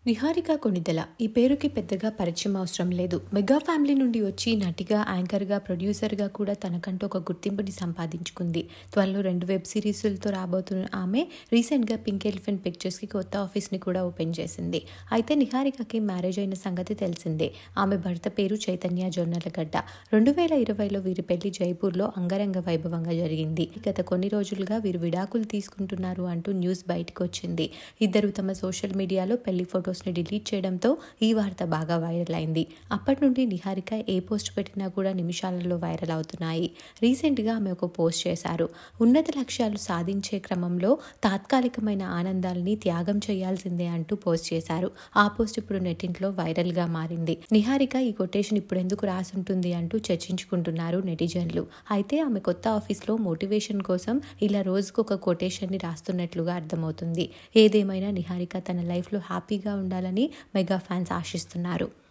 నిహారిక కొణిదెల ఈ పేరుకి పెద్దగా పరిచయం అవసరం లేదు మెగా ఫ్యామిలీ నుండి వచ్చి నటిగా యాంకర్గా ప్రొడ్యూసర్గా కూడా తనకంటూ ఒక గుర్తింపుని సంపాదించుకుంది త్వరలో రెండు వెబ్ సిరీస్లతో రాబోతున్న ఆమె రీసెంట్గా పింక్ ఎలిఫెంట్ పిక్చర్స్కి కొత్త ఆఫీస్ని కూడా ఓపెన్ చేసింది అయితే నిహారికకి మ్యారేజ్ అయిన సంగతి తెలిసిందే ఆమె భర్త పేరు చైతన్య జొన్నలగడ్డ రెండు వేల ఇరవైలో వీరి పెళ్లి జైపూర్లో అంగరంగ వైభవంగా జరిగింది గత కొన్ని రోజులుగా వీరు విడాకులు తీసుకుంటున్నారు అంటూ న్యూస్ బయటకు వచ్చింది ఇద్దరు తమ సోషల్ మీడియాలో పెళ్లి ఫోటోస్ని డిలీట్ చేయడంతో ఈ వార్త బాగా వైరల్ అయింది అప్పటి నుండి నిహారిక ఏ పోస్ట్ పెట్టినా కూడా నిమిషాలలో వైరల్ అవుతున్నాయి రీసెంట్గా ఆమె ఒక పోస్ట్ చేశారు ఉన్నత లక్ష్యాలు సాధించే క్రమంలో తాత్కాలికమైన ఆనందాలని త్యాగం చేయాల్సిందే అంటూ పోస్ట్ చేశారు ఆ పోస్ట్ ఇప్పుడు నెట్టింట్లో వైరల్గా మారింది నిహారిక ఈ కొటేషన్ ఇప్పుడు ఎందుకు రాసుంటుంది అంటూ చర్చించుకుంటున్నారు నెటిజన్లు అయితే ఆమె కొత్త ఆఫీస్లో మోటివేషన్ కోసం ఇలా రోజుకు ఒక కొటేషన్ని రాస్తున్నట్లుగా అర్థమవుతుంది ఏదేమైనా నిహారిక తన లైఫ్లో హ్యాపీగా ఉండాలని మెగా ఫ్యాన్స్ ఆశిస్తున్నారు